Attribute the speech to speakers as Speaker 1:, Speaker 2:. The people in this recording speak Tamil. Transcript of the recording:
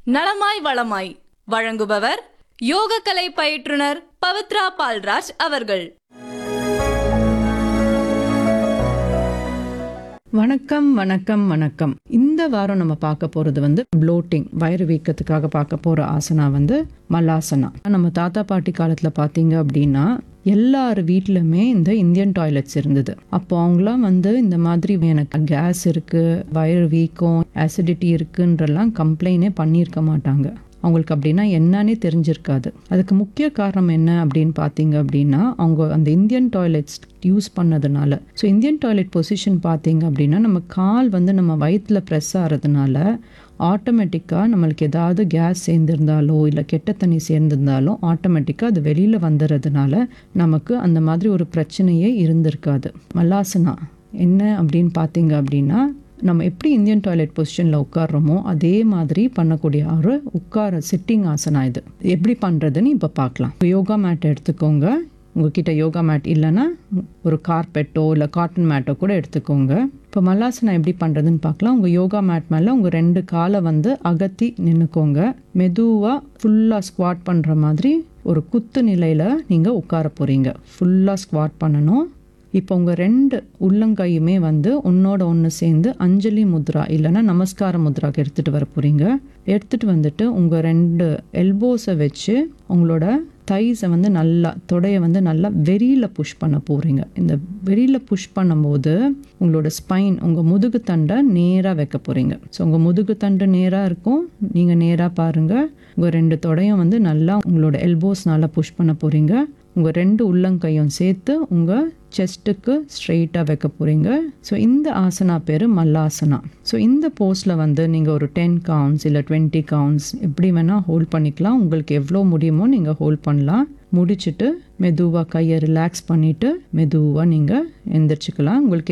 Speaker 1: நலமாய் வளமாய் வழங்குபவர் யோகக்கலை பயிற்றுனர் பவித்ரா பால்ராஜ் அவர்கள்
Speaker 2: வணக்கம் வணக்கம் வணக்கம் இந்த வாரம் நம்ம பார்க்க போகிறது வந்து ப்ளோட்டிங் வயிறு வீக்கத்துக்காக பார்க்க போகிற ஆசனா வந்து மல்லாசனா நம்ம தாத்தா பாட்டி காலத்தில் பார்த்தீங்க அப்படின்னா எல்லார் வீட்லையுமே இந்த இந்தியன் டாய்லெட்ஸ் இருந்தது அப்போ அவங்களாம் வந்து இந்த மாதிரி எனக்கு கேஸ் இருக்குது வயிறு வீக்கம் ஆசிடிட்டி இருக்குன்றலாம் கம்ப்ளைண்டே பண்ணியிருக்க மாட்டாங்க அவங்களுக்கு அப்படின்னா என்னன்னே தெரிஞ்சிருக்காது அதுக்கு முக்கிய காரணம் என்ன அப்படின்னு பார்த்தீங்க அப்படின்னா அவங்க அந்த இந்தியன் டாய்லெட்ஸ் யூஸ் பண்ணதுனால ஸோ இந்தியன் டாய்லெட் பொசிஷன் பார்த்தீங்க அப்படின்னா நம்ம கால் வந்து நம்ம வயிற்றில் ப்ரெஸ் ஆகிறதுனால ஆட்டோமேட்டிக்காக நம்மளுக்கு ஏதாவது கேஸ் சேர்ந்திருந்தாலோ இல்லை கெட்ட தண்ணி சேர்ந்திருந்தாலோ ஆட்டோமேட்டிக்காக அது வெளியில் வந்துடுறதுனால நமக்கு அந்த மாதிரி ஒரு பிரச்சனையே இருந்திருக்காது மல்லாசனா என்ன அப்படின்னு பார்த்தீங்க அப்படின்னா நம்ம எப்படி இந்தியன் டாய்லெட் பொசிஷனில் உட்கார்றோமோ அதே மாதிரி பண்ணக்கூடிய ஒரு உட்கார சிட்டிங் ஆசனா இது எப்படி பண்ணுறதுன்னு இப்போ பார்க்கலாம் யோகா மேட் எடுத்துக்கோங்க உங்ககிட்ட யோகா மேட் இல்லைன்னா ஒரு கார்பெட்டோ இல்லை காட்டன் மேட்டோ கூட எடுத்துக்கோங்க இப்போ மல்லாசனா எப்படி பண்ணுறதுன்னு பார்க்கலாம் உங்கள் யோகா மேட் மேலே உங்கள் ரெண்டு காலை வந்து அகத்தி நின்றுக்கோங்க மெதுவாக ஃபுல்லாக ஸ்குவாட் பண்ணுற மாதிரி ஒரு குத்து நிலையில் நீங்கள் உட்கார போகிறீங்க ஃபுல்லாக ஸ்குவாட் பண்ணணும் இப்போ உங்கள் ரெண்டு உள்ளங்கையுமே வந்து ஒன்னோட ஒன்று சேர்ந்து அஞ்சலி முத்ரா இல்லைன்னா நமஸ்கார முத்ராக்கு எடுத்துகிட்டு வர போகிறீங்க எடுத்துகிட்டு வந்துட்டு உங்கள் ரெண்டு எல்போஸை வச்சு உங்களோட தைஸை வந்து நல்லா தொடையை வந்து நல்லா வெறியில் புஷ் பண்ண போகிறீங்க இந்த வெறியில் புஷ் பண்ணும்போது உங்களோட ஸ்பைன் உங்கள் முதுகு தண்டை நேராக வைக்க போகிறீங்க ஸோ உங்கள் முதுகு தண்டு நேராக இருக்கும் நீங்கள் நேராக பாருங்கள் உங்கள் ரெண்டு தொடையும் வந்து நல்லா உங்களோட எல்போஸ் நல்லா புஷ் பண்ண போகிறீங்க உங்கள் ரெண்டு உள்ளங்கையும் சேர்த்து உங்கள் செஸ்ட்டுக்கு ஸ்ட்ரெயிட்டாக வைக்க போகிறீங்க ஸோ இந்த ஆசனா பேர் மல்லாசனா ஸோ இந்த போஸ்டில் வந்து நீங்கள் ஒரு டென் கவுண்ட்ஸ் இல்லை டுவெண்ட்டி கவுண்ட்ஸ் எப்படி வேணால் ஹோல்ட் பண்ணிக்கலாம் உங்களுக்கு எவ்வளோ முடியுமோ நீங்கள் ஹோல்ட் பண்ணலாம் முடிச்சுட்டு மெதுவாக கையை ரிலாக்ஸ் பண்ணிவிட்டு மெதுவாக நீங்கள் எந்திரிச்சிக்கலாம் உங்களுக்கு